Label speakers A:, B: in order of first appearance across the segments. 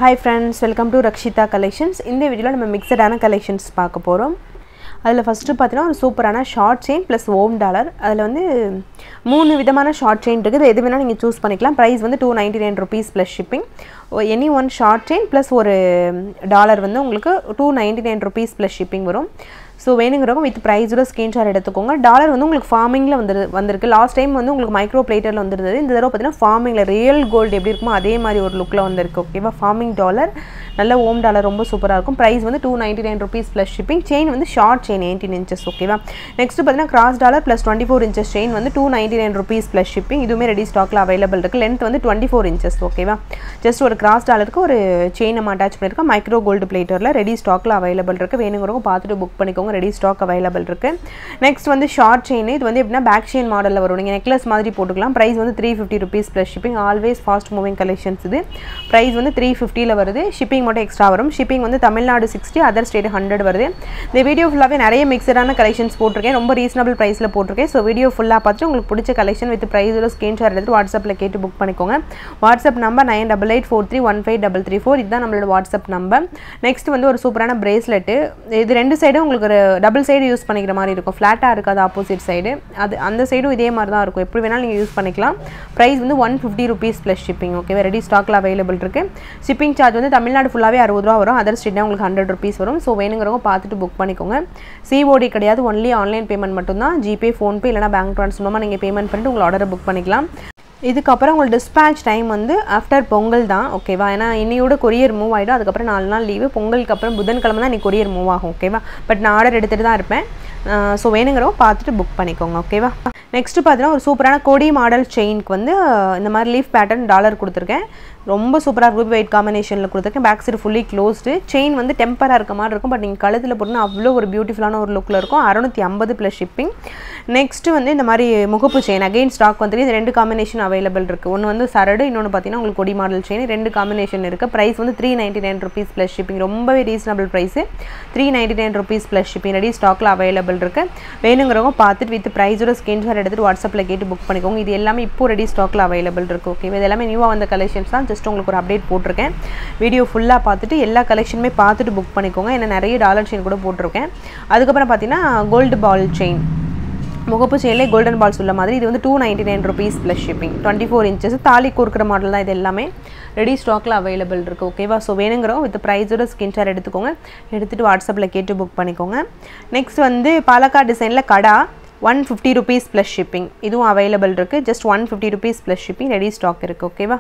A: hi friends welcome to Rakshita collections இந்த வீடியோவில் நம்ம மிக்சடான கலெக்ஷன்ஸ் பார்க்க போகிறோம் அதில் ஃபஸ்ட்டு பார்த்தீங்கன்னா ஒரு சூப்பரான short chain plus Om dollar அதில் வந்து மூணு விதமான ஷார்ட் செயின் இருக்குது எது வேணால் நீங்கள் சூஸ் பண்ணிக்கலாம் ப்ரைஸ் வந்து two ninety nine rupees plus shipping any one short chain plus ஒரு டாலர் வந்து உங்களுக்கு two ninety nine rupees plus shipping வரும் ஸோ வேணுங்கிறவங்க வித் ப்ரைஸோட ஸ்க்ரீன்ஷாட் எடுத்துக்கோங்க டாலர் வந்து உங்களுக்கு ஃபார்மிங்கில் வந்து வந்திருக்கு லாஸ்ட் டைம் வந்து உங்களுக்கு மைக்ரோ பிளேட்டரில் வந்துருந்தது இந்த தடவை பார்த்தீங்கன்னா ஃபார்மிங்கில் ரியல் கோல்டு எப்படி இருக்குமோ அதே மாதிரி ஒரு லுக்கில் வந்திருக்கு ஓகேவா ஃபார்மிங் டாலர் நல்ல ஓம் டாலர் ரொம்ப சூப்பராக இருக்கும் ப்ரைஸ் வந்து two ninety nine rupees plus shipping chain வந்து ஷார்ட் செயின் எயிட்டீன் இன்ச்சஸ் ஓகேவா நெக்ஸ்ட் பார்த்தீங்கன்னா cross dollar plus twenty four inches chain வந்து two ninety nine rupees plus shipping இதுவுமே ரெடி ஸ்டாக்கில் அவைலபிள் இருக்குது லென்த் வந்து டுவெண்ட்டி ஃபோர் இன்ச்சஸ் ஓகேவா just ஒரு கிராஸ் டாலருக்கு ஒரு செயின் நம்ம அட்டாச் பண்ணியிருக்கோம் மைக்ரோ கோல்டு பிளேட்டரில் ரெடி ஸ்டாக்கில் அவைலபிள் இருக்குது வேணுங்கிறவங்க பார்த்துட்டு புக் பண்ணிக்கோங்க ரெடி ஸ்டாக் அவைலபிள் இருக்குது நெக்ஸ்ட் வந்து ஷார்ட் செயின் இது வந்து எப்படின்னா பேக் செயின் மாடலில் வரும் நீங்கள் நெக்லஸ் மாதிரி போட்டுக்கலாம் ப்ரைஸ் வந்து three fifty rupees plus shipping always fast moving collections இது ப்ரைஸ் வந்து த்ரீ ஃபிஃப்டியில் வருது ஷிப்பிங் மட்டும் எக்ஸ்ட்ரா வரும் ஷிப்பிங் வந்து Tamil Nadu sixty other state hundred வருது இந்த வீடியோ ஃபுல்லாகவே நிறைய மிக்சடான கலெக்ஷன்ஸ் போட்டிருக்கேன் ரொம்ப ரீசனபிள் ப்ரைஸில் போட்டிருக்கேன் ஸோ வீடியோ ஃபுல்லாக பார்த்துட்டு உங்களுக்கு பிடிச்ச கலெக்ஷன் வித் ப்ரைஸோட ஸ்க்ரீன்ஷாட் எடுத்து வாட்ஸ்அப்பில் கேட்டு புக் பண்ணிக்கோங்க WhatsApp number nine double eight four three one five double three four இதுதான் நம்மளோட வாட்ஸ்அப் நம்பர் நெக்ஸ்ட் வந்து ஒரு சூப்பரான பிரேஸ்லெட்டு இது ரெண்டு சைடும் உங்களுக்கு ஒரு டபுள் சைடு யூஸ் பண்ணிக்கிற மாதிரி இருக்கும் ஃப்ளாட்டாக இருக்காது ஆப்போசிட் சைடு அது அந்த சைடும் இதே மாதிரி தான் இருக்கும் எப்படி வேணாலும் நீங்கள் யூஸ் பண்ணிக்கலாம் ப்ரைஸ் வந்து one fifty rupees plus shipping okay ready ஸ்டாக்கில் அவைலபிள் இருக்குது ஷிப்பிங் சார்ஜ் வந்து தமிழ்நாடு ஃபுல்லாகவே அறுபது ரூபா வரும் அதர் ஸ்டேட்னா உங்களுக்கு ஹண்ட்ரட் ருபீஸ் வரும் ஸோ வேணுங்கிறவங்க பார்த்துட்டு புக் பண்ணிக்கோங்க சிஓடி கிடையாது ஒன்லி ஆன்லைன் பேமெண்ட் மட்டும்தான் ஜிபே ஃபோன்பே இல்லைனா பேங்க் ட்ரான்ஸ்ஃபர் மூலமாக நீங்கள் பேமெண்ட் பண்ணிட்டு உங்களோட ஆர்டரை புக் பண்ணிக்கலாம் இதுக்கப்புறம் உங்களுக்கு டிஸ்பேச் டைம் வந்து ஆஃப்டர் பொங்கல் தான் ஓகேவா ஏன்னா இன்னையோட கொரியர் மூவ் ஆகிடும் அதுக்கப்புறம் நாலு நாள் லீவு பொங்கலுக்கு அப்புறம் புதன்கிழமை தான் இன்னைக்கு கொரியர் மூவ் ஆகும் ஓகேவா பட் நான் ஆர்டர் எடுத்துகிட்டு தான் இருப்பேன் ஸோ வேணுங்கிறவங்க பார்த்துட்டு புக் பண்ணிக்கோங்க ஓகேவா நெக்ஸ்ட்டு பார்த்தீங்கன்னா ஒரு சூப்பரான கொடி மாடல் செயினுக்கு வந்து இந்த மாதிரி லீஃப் பேட்டர்ன் டாலர் கொடுத்துருக்கேன் ரொம்ப சூப்பராக இருக்கும் வெயிட் காம்பினேஷனில் கொடுத்துருக்கேன் back side fully closed chain வந்து டெம்பராக இருக்க மாதிரி இருக்கும் பட் நீங்கள் கழுத்தில் போட்டுனா அவ்வளோ ஒரு பியூட்டிஃபுல்லான ஒரு லுக்கில் இருக்கும் அறுநூற்றி ஐம்பது ப்ளஸ் ஷிப்பிங் நெக்ஸ்ட்டு வந்து இந்த மாதிரி முகப்பு செயின் அகைன் ஸ்டாக் வந்து இது ரெண்டு காம்பினேஷன் அவைலபிள் இருக்குது ஒன்று வந்து சரடு இன்னொன்று பார்த்தீங்கன்னா உங்களுக்கு கொடி மாடல் செயின் ரெண்டு காம்பினேஷன் இருக்குது ப்ரைஸ் வந்து three ninety nine rupees plus shipping ரொம்பவே reasonable price three ninety nine rupees plus shipping ready ஸ்டாக்கில் அவைலபிள் இருக்குது வேணுங்கிறவங்க பார்த்துட்டு வித் ப்ரைஸோட ஸ்கிரீன்ஷாட் எடுத்துகிட்டு வாட்ஸ்அப்பில் கேட்டு புக் பண்ணிக்கோங்க இது எல்லாமே இப்போ ரெடி ஸ்டாக்கில் அவைலபிள் இருக்குது ஓகே இது எல்லாமே நியூவாக வந்த கலெக்ஷன்ஸ் தான் ஜஸ்ட் உங்களுக்கு ஒரு அப்டேட் போட்டிருக்கேன் வீடியோ ஃபுல்லாக பார்த்துட்டு எல்லா கலெக்ஷனுமே பார்த்துட்டு புக் பண்ணிக்கோங்க ஏன்னா நிறைய டாலர் செயின் கூட போட்டிருக்கேன் அதுக்கப்புறம் பார்த்தீங்கன்னா கோல்டு பால் செயின் முகப்பு செயிலே கோல்டன் பால்ஸ் உள்ள மாதிரி இது வந்து two ninety nine rupees plus shipping twenty four inches தாலி கொடுக்குற மாடல் தான் இது எல்லாமே ரெடி ஸ்டாக்கில் அவைலபிள் இருக்குது ஓகேவா ஸோ வேணுங்கிறோம் வித் ப்ரைஸோட ஸ்கின்ஷார் எடுத்துக்கோங்க எடுத்துகிட்டு வாட்ஸ்அப்பில் கேட்டு புக் பண்ணிக்கோங்க நெக்ஸ்ட் வந்து பாலக்காடு டிசைனில் கடா one fifty rupees plus shipping இதுவும் அவைலபிள் இருக்குது just one fifty rupees plus shipping ready stock இருக்குது ஓகேவா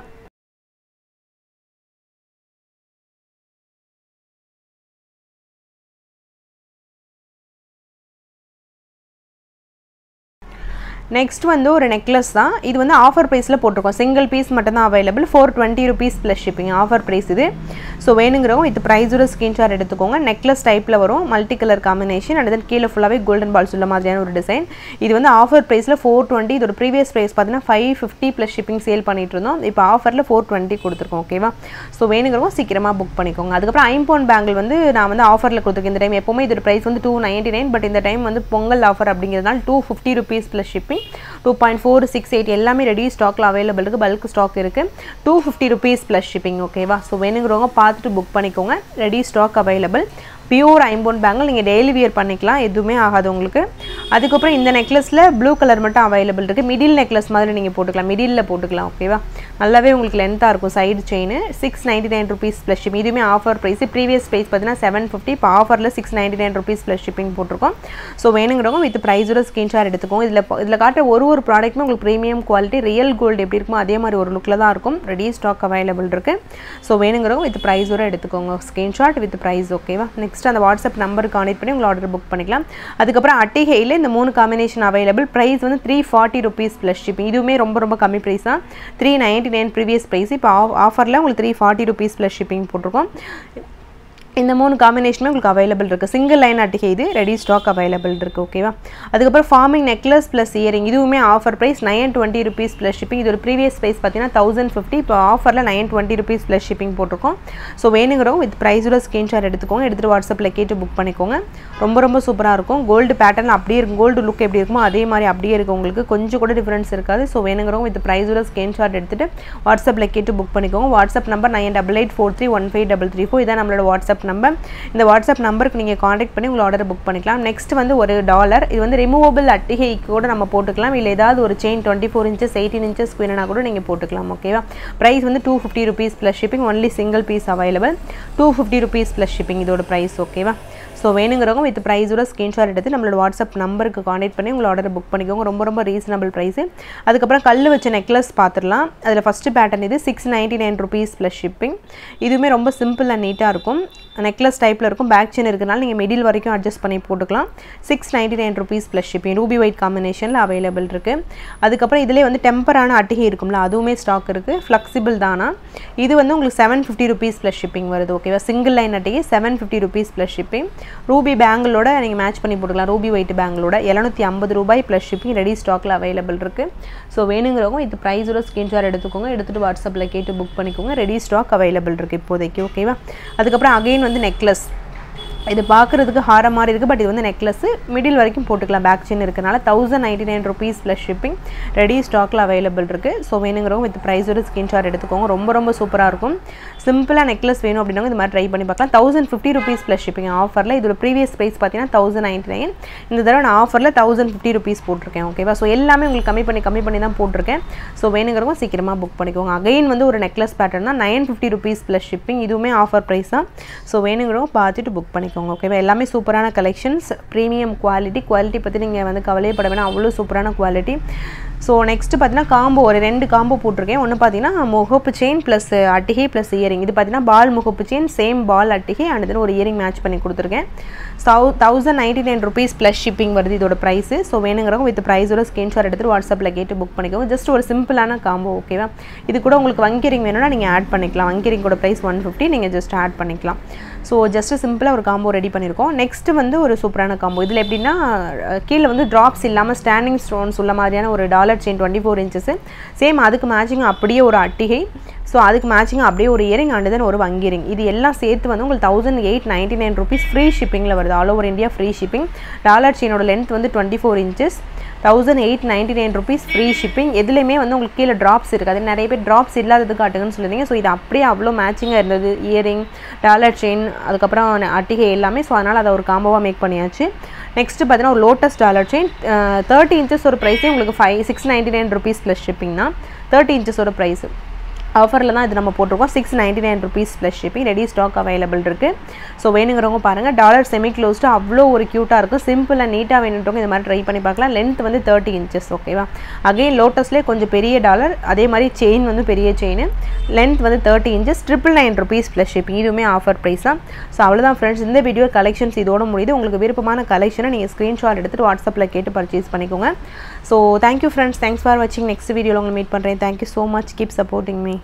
A: நெக்ஸ்ட் வந்து ஒரு நெக்லஸ் தான் இது வந்து ஆஃபர் ப்ரைஸில் போட்டிருக்கோம் சிங்கிள் பீஸ் மட்டும் தான் available four twenty rupees plus shipping offer price இது ஸோ வேணுங்கிறவங்க இது ப்ரைஸோட ஸ்க்ரீன்ஷாட் எடுத்துக்கோங்க நெக்லஸ் டைப்பில் வரும் multi colour combination and then கீழே ஃபுல்லாகவே கோல்டன் பால்ஸ் உள்ள மாதிரியான ஒரு டிசைன் இது வந்து ஆஃபர் ப்ரைஸில் ஃபோர் டுவெண்ட்டி இதோட ப்ரீவியஸ் ப்ரைஸ் பார்த்தீங்கன்னா five fifty plus shipping sale பண்ணிட்டு இருந்தோம் இப்போ ஆஃபரில் ஃபோர் டுவெண்ட்டி கொடுத்துருக்கோம் ஓகேவா ஸோ வேணுங்கிறவங்க சீக்கிரமாக புக் பண்ணிக்கோங்க அதுக்கப்புறம் ஐம்போன் பேங்கிள் வந்து நான் வந்து ஆஃபரில் கொடுத்துருக்கேன் இந்த டைம் எப்போவுமே இதோட ப்ரைஸ் வந்து டூ நைன்ட்டி நைன் பட் இந்த டைம் வந்து பொங்கல் ஆஃபர் அப்படிங்கிறதுனால two fifty rupees plus shipping two point four six eight எல்லாமே ரெடி ஸ்டாக்கில் அவைலபிள் இருக்குது பல்க் ஸ்டாக் இருக்குது two fifty rupees plus shipping ஓகேவா ஸோ வேணுங்கிறவங்க பார்த்துட்டு புக் பண்ணிக்கோங்க ரெடி ஸ்டாக் அவைலபிள் பியூர் ஐம்போன் பேங்கிள் நீங்கள் டெய்லி வியர் பண்ணிக்கலாம் எதுவுமே ஆகாது உங்களுக்கு அதுக்கப்புறம் இந்த நெக்லஸில் ப்ளூ கலர் மட்டும் அவைலபிள் இருக்குது மிடில் நெக்லஸ் மாதிரி நீங்கள் போட்டுக்கலாம் மிடில் போட்டுக்கலாம் ஓகேவா நல்லாவே உங்களுக்கு லென்த்தாக இருக்கும் side chain six ninety nine rupees plus shipping இதுவுமே ஆஃபர் ப்ரைஸ் ப்ரீவியஸ் ப்ரைஸ் பார்த்தீங்கன்னா செவன் ஃபிஃப்டி இப்போ ஆஃபரில் six ninety nine rupees plus shipping போட்டிருக்கோம் ஸோ வேணுங்கிறவங்க வித் ப்ரைஸோட ஸ்க்ரீன்ஷாட் எடுத்துக்கோங்க இதில் இதில் காட்டுற ஒரு ஒரு ப்ராடக்ட்டுமே உங்களுக்கு ப்ரீமியம் குவாலிட்டி ரியல் கோல்டு எப்படி இருக்குமோ அதே மாதிரி ஒரு லுக்கில் தான் இருக்கும் ரெடி ஸ்டாக் அவைலபிள் இருக்குது ஸோ வேணுங்கிறவங்க வித் ப்ரைஸோட எடுத்துக்கோங்க ஸ்க்ரீன்ஷாட் வித் ப்ரைஸ் ஓகேவா நெக்ஸ்ட் அந்த வாட்ஸ்அப் நம்பருக்கு கான்டெக்ட் பண்ணி உங்களை ஆர்டர் புக் பண்ணிக்கலாம் அதுக்கப்புறம் அட்டிகையில் இந்த மூணு காம்பினேஷன் அவைலபிள் ப்ரைஸ் வந்து three forty rupees plus shipping இதுவுமே ரொம்ப ரொம்ப கம்மி ப்ரைஸ் தான் three ninety nine previous price இப்போ ஆஃபரில் உங்களுக்கு three forty rupees plus shipping போட்டிருக்கோம் இந்த மூணு காம்பினேஷனுமே உங்களுக்கு அவைலபிள் இருக்குது சிங்கிள் லைன் அட்டிகை இது ரெடி ஸ்டாக் அவைலபிள் இருக்குது ஓகேவா அதுக்கப்புறம் ஃபார்மிங் நெக்லஸ் ப்ளஸ் இயரிங் இதுவுமே offer price nine twenty rupees plus shipping இது ஒரு ப்ரீவியஸ் ப்ரைஸ் பார்த்தீங்கன்னா தௌசண்ட் ஃபிஃப்டி இப்போ ஆஃபரில் nine twenty rupees plus shipping போட்டிருக்கோம் ஸோ வேணுங்கிறவங்க வித் ப்ரைஸோட ஸ்க்ரீன்ஷாட் எடுத்துக்கோங்க எடுத்துகிட்டு வாட்ஸ்அப்பில் கேட்டு புக் பண்ணிக்கோங்க ரொம்ப ரொம்ப சூப்பராக இருக்கும் கோல்டு பேட்டர்ன் அப்படியே இருக்கும் கோல்டு லுக் எப்படி இருக்குமோ அதே மாதிரி அப்படியே இருக்கும் உங்களுக்கு கொஞ்சம் கூட டிஃப்ரென்ஸ் இருக்காது ஸோ வேணுங்கிறவங்க வித் ப்ரைஸோட ஸ்க்ரீன்ஷாட் எடுத்துகிட்டு வாட்ஸ்அப்பில் கேட்டு புக் பண்ணிக்கோங்க WhatsApp number nine double eight four three one five double three four இதான் நம்மளோட வாட்ஸ்அப் நம்பர் இந்த வாட்ஸ்அப் நம்பருக்கு நீங்கள் காண்டாக்ட் பண்ணி உங்களோட ஆர்டர் புக் பண்ணிக்கலாம் நெக்ஸ்ட் வந்து ஒரு டாலர் இது வந்து ரிமூவபிள் அட்டிகை கூட நம்ம போட்டுக்கலாம் இல்லை ஏதாவது ஒரு chain twenty four inches eighteen inches வேணும்னா கூட நீங்கள் போட்டுக்கலாம் ஓகேவா ப்ரைஸ் வந்து two fifty rupees plus shipping only single piece available two fifty rupees plus shipping இதோட ப்ரைஸ் ஓகேவா ஸோ வேணுங்கிறவங்க வித் ப்ரைஸோட ஸ்க்ரீன்ஷாட் எடுத்து நம்மளோட வாட்ஸ்அப் நம்பருக்கு காண்டாக்ட் பண்ணி உங்களோட ஆர்டர் புக் பண்ணிக்கோங்க ரொம்ப ரொம்ப ரீசனபிள் ப்ரைஸு அதுக்கப்புறம் கல் வச்ச நெக்லஸ் பார்த்துடலாம் அதில் ஃபஸ்ட்டு பேட்டர்ன் இது six ninety nine rupees plus shipping இதுவுமே ரொம்ப சிம்பிள் அண்ட் நீட்டாக இருக்கும் நெக்லஸ் டைப்பில் இருக்கும் பேக் செயின் இருக்கனால நீங்கள் மிடில் வரைக்கும் அட்ஜஸ்ட் பண்ணி போட்டுக்கலாம் six ninety nine rupees plus shipping ruby white காம்பினேஷனில் அவைலபிள் இருக்குது அதுக்கப்புறம் இதிலே வந்து டெம்பரான அட்டிகை இருக்கும்ல அதுவுமே ஸ்டாக் இருக்குது ஃப்ளெக்சிபிள் தானா இது வந்து உங்களுக்கு seven fifty rupees plus shipping வருது ஓகேவா சிங்கிள் லைன் அட்டிகை seven fifty rupees plus shipping ruby பேங்கிளோட நீங்கள் மேட்ச் பண்ணி போட்டுக்கலாம் ரூபி ஒயிட் பேங்கிளோட எழுநூற்றி ஐம்பது ரூபாய் ப்ளஸ் ஷிப்பிங் ரெடி ஸ்டாக்கில் அவைலபிள் இருக்குது ஸோ வேணுங்கிறவங்க இது ப்ரைஸோட ஸ்க்ரீன்ஷாட் எடுத்துக்கோங்க எடுத்துகிட்டு வாட்ஸ்அப்பில் கேட்டு புக் பண்ணிக்கோங்க ரெடி ஸ்டாக் அவைலபிள் இருக்குது இப்போதைக்கு ஓகேவா அதுக்கப்புறம் அகைன் வந்து நெக்லஸ் இது பார்க்குறதுக்கு ஹாரம் மாதிரி இருக்குது பட் இது வந்து நெக்லஸ் மிடில் வரைக்கும் போட்டுக்கலாம் பேக் செயின் இருக்கனால thousand ninety nine rupees plus shipping ready ஸ்டாக்கில் அவைலபிள் இருக்குது ஸோ வேணுங்கிறவங்க வித் ப்ரைஸோட ஸ்க்ரீன்ஷாட் எடுத்துக்கோங்க ரொம்ப ரொம்ப சூப்பராக இருக்கும் சிம்பிளாக நெக்லஸ் வேணும் அப்படின்னா இது மாதிரி ட்ரை பண்ணி பார்க்கலாம் thousand fifty rupees plus shipping ஆஃபரில் இதோட ப்ரீவியஸ் ப்ரைஸ் பார்த்தீங்கன்னா தௌசண்ட் நைன்ட்டி நைன் இந்த தடவை நான் ஆஃபரில் தௌசண்ட் ஃபிஃப்டி ருபீஸ் போட்டிருக்கேன் ஓகேவா ஸோ எல்லாமே உங்களுக்கு கம்மி பண்ணி கம்மி பண்ணி தான் போட்டிருக்கேன் ஸோ வேணுங்கிறவங்க சீக்கிரமாக புக் பண்ணிக்கோங்க அகைன் வந்து ஒரு நெக்லஸ் பேட்டர்ன் தான் nine fifty rupees plus shipping இதுவுமே ஆஃபர் ப்ரைஸ் தான் ஸோ வேணுங்கிறவங்க பார்த்துட்டு புக் பண்ணிக்கோங்க ஓகேவா எல்லாமே சூப்பரான கலெக்ஷன்ஸ் ப்ரீமியம் குவாலிட்டி குவாலிட்டி பற்றி நீங்கள் வந்து கவலையப்பட வேணாம் அவ்வளோ சூப்பரான குவாலிட்டி ஸோ நெக்ஸ்ட் பார்த்தீங்கன்னா காம்போ ஒரு ரெண்டு காம்போ போட்டிருக்கேன் ஒன்று பார்த்தீங்கன்னா முகப்பு செயின் ப்ளஸ் அட்டிகை ப்ளஸ் இயரிங் இது பார்த்தீங்கன்னா பால் முகப்பு செயின் சேம் பால் அட்டிகை அண்ட் தென் ஒரு இயரிங் மேட்ச் பண்ணி கொடுத்துருக்கேன் சவு thousand ninety nine rupees plus shipping வருது இதோட ப்ரைஸு ஸோ வேணுங்கிறவங்க வித் ப்ரைஸோட ஸ்க்ரீன்ஷாட் எடுத்துட்டு வாட்ஸ்அப்பில் கேட்டு புக் பண்ணிக்கோங்க ஜஸ்ட் ஒரு சிம்பிளான காம்போ ஓகேவா இது கூட உங்களுக்கு வங்கிரிங் வேணும்னா நீங்கள் ஆட் பண்ணிக்கலாம் வங்கிரிங்கோட ப்ரைஸ் ஒன் ஃபிஃப்டி நீங்கள் ஜஸ்ட் ஆட் பண்ணிக்கலாம் ஸோ ஜஸ்ட் சிம்பிளாக ஒரு காம்போ ரெடி பண்ணியிருக்கோம் நெக்ஸ்ட்டு வந்து ஒரு சூப்பரான காம்போ இதில் எப்படின்னா கீழே வந்து ட்ராப்ஸ் இல்லாமல் ஸ்டாண்டிங் ஸ்டோன்ஸ் உள்ள மாதிரியான ஒரு dollar chain twenty four inches same அதுக்கு மேட்சிங் அப்படியே ஒரு அட்டிகை ஸோ அதுக்கு மேட்சிங் அப்படியே ஒரு இயரிங் அண்ட் தென் ஒரு வங்கிரிங் இது எல்லாம் சேர்த்து வந்து உங்களுக்கு thousand eight ninety nine rupees free ஷிப்பிங்கில் வருது all over India free shipping dollar செயினோட லென்த் வந்து twenty four inches thousand eight ninety nine rupees free shipping எதுலேயுமே வந்து உங்களுக்கு கீழே ட்ராப்ஸ் இருக்காது நிறைய பேர் ட்ராப்ஸ் இல்லாதது காட்டுங்கன்னு சொல்லியிருந்தீங்க ஸோ இது அப்படியே அவ்வளோ மேட்சிங்காக இருந்தது இயரிங் டாலர் செயின் அதுக்கப்புறம் அட்டிகை எல்லாமே ஸோ அதனால் அதை ஒரு காம்போவாக மேக் பண்ணியாச்சு நெக்ஸ்ட்டு பார்த்தீங்கன்னா ஒரு lotus dollar chain thirty inches ஒரு ப்ரைஸே உங்களுக்கு five six ninety nine rupees plus shipping தான் தேர்ட்டி இன்ச்சஸோட ப்ரைஸ் ஆஃபரில் தான் இது நம்ம போட்டிருக்கோம் six ninety nine rupees plus shipping ready stock available இருக்குது ஸோ வேணுங்கிறவங்க பாருங்கள் டாலர் செமி க்ளோஸ்டு அவ்வளோ ஒரு க்யூட்டாக இருக்கும் சிம்பிள் அண்ட் நீட்டாக வேணுன்றவங்க இது மாதிரி ட்ரை பண்ணி பார்க்கலாம் லென்த் வந்து தேர்ட்டி இன்ச்சஸ் ஓகேவா அகைன் லோட்டஸ்லேயே கொஞ்சம் பெரிய டாலர் அதே மாதிரி செயின் வந்து பெரிய செயின் லென்த் வந்து thirty inches triple nine rupees plus shipping இதுவுமே ஆஃபர் ப்ரைஸ் தான் ஸோ அவ்வளோதான் ஃப்ரெண்ட்ஸ் இந்த வீடியோ கலெக்ஷன்ஸ் இதோட முடியுது உங்களுக்கு விருப்பமான கலெக்ஷனை நீங்கள் ஸ்க்ரீன்ஷாட் எடுத்துகிட்டு வாட்ஸ்அப்பில் கேட்டு பர்ச்சேஸ் பண்ணிக்கோங்க so thank you friends thanks for வாட்சிங் நெக்ஸ்ட் வீடியோவில் உங்களை மீட் பண்ணுறேன் thank you so much keep supporting me